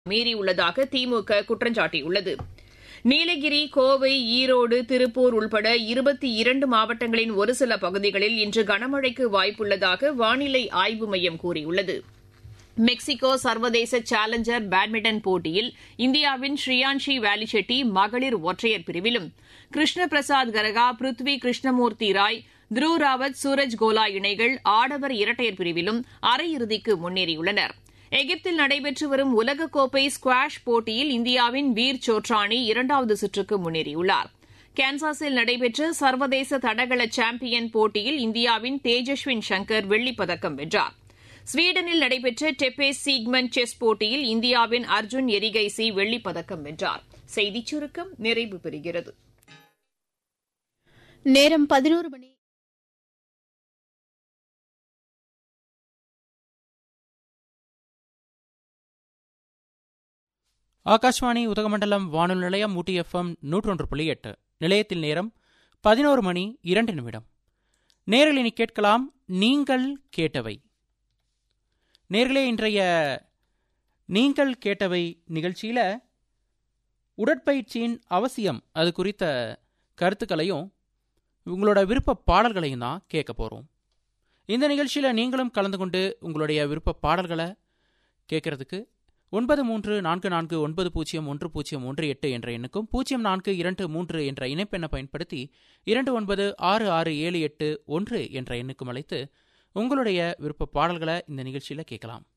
மீறியுள்ளதாக திமுக குற்றம் சாட்டியுள்ளது நீலகிரி கோவை ஈரோடு திருப்பூர் உள்பட இருபத்தி இரண்டு மாவட்டங்களின் ஒரு சில பகுதிகளில் இன்று கனமழைக்கு வாய்ப்புள்ளதாக வானிலை ஆய்வு மையம் கூறியுள்ளது மெக்சிகோ சர்வதேச சேலஞ்சர் பேட்மிண்டன் போட்டியில் இந்தியாவின் ஸ்ரீயான்ஷி வேலிச்செட்டி மகளிர் ஒற்றையர் பிரிவிலும் கிருஷ்ண பிரசாத் கரகா பிருத்வி கிருஷ்ணமூர்த்தி ராய் த்ருவ் ராவத் சூரஜ் கோலா இணைகள் ஆடவர் இரட்டையர் பிரிவிலும் அரையிறுதிக்கு முன்னேறியுள்ளனர் எகிப்தில் நடைபெற்று வரும் உலகக்கோப்பை ஸ்குவாஷ் போட்டியில் இந்தியாவின் வீர் சோட்ரானி இரண்டாவது சுற்றுக்கு முன்னேறியுள்ளார் கான்சாஸில் நடைபெற்ற சர்வதேச தடகள சாம்பியன் போட்டியில் இந்தியாவின் தேஜஸ்வின் சங்கர் வெள்ளிப் பதக்கம் வென்றார் ஸ்வீடனில் நடைபெற்ற டெப்பேஸ் சீக்மன் செஸ் போட்டியில் இந்தியாவின் அர்ஜுன் எரிகைசி வெள்ளிப் பதக்கம் வென்றார் செய்திச் சுருக்கம் நிறைவு பெறுகிறது நேரம் பதினோரு மணி ஆகாஷ்வாணி உதகமண்டலம் வானொலி நிலையம் ஊட்டி எஃப்எம் நூற்றொன்று புள்ளி எட்டு நிலையத்தில் நேரம் பதினோரு மணி இரண்டு நிமிடம் நேரில் இனி கேட்கலாம் நீங்கள் கேட்டவை நேர்களே இன்றைய நீங்கள் கேட்டவை நிகழ்ச்சியில் உடற்பயிற்சியின் அவசியம் அது குறித்த கருத்துக்களையும் உங்களோட விருப்ப பாடல்களையும் தான் கேட்க போகிறோம் இந்த நிகழ்ச்சியில் நீங்களும் கலந்து கொண்டு உங்களுடைய விருப்ப பாடல்களை கேட்கறதுக்கு ஒன்பது மூன்று நான்கு நான்கு ஒன்பது பூஜ்ஜியம் ஒன்று பூஜ்ஜியம் ஒன்று எட்டு என்ற எண்ணுக்கும் பூஜ்ஜியம் நான்கு இரண்டு மூன்று என்ற இணைப்பெண்ணை பயன்படுத்தி இரண்டு ஒன்பது ஆறு ஆறு ஏழு எட்டு ஒன்று என்ற எண்ணுக்கும் அழைத்து உங்களுடைய விருப்ப பாடல்களை இந்த நிகழ்ச்சியில் கேட்கலாம்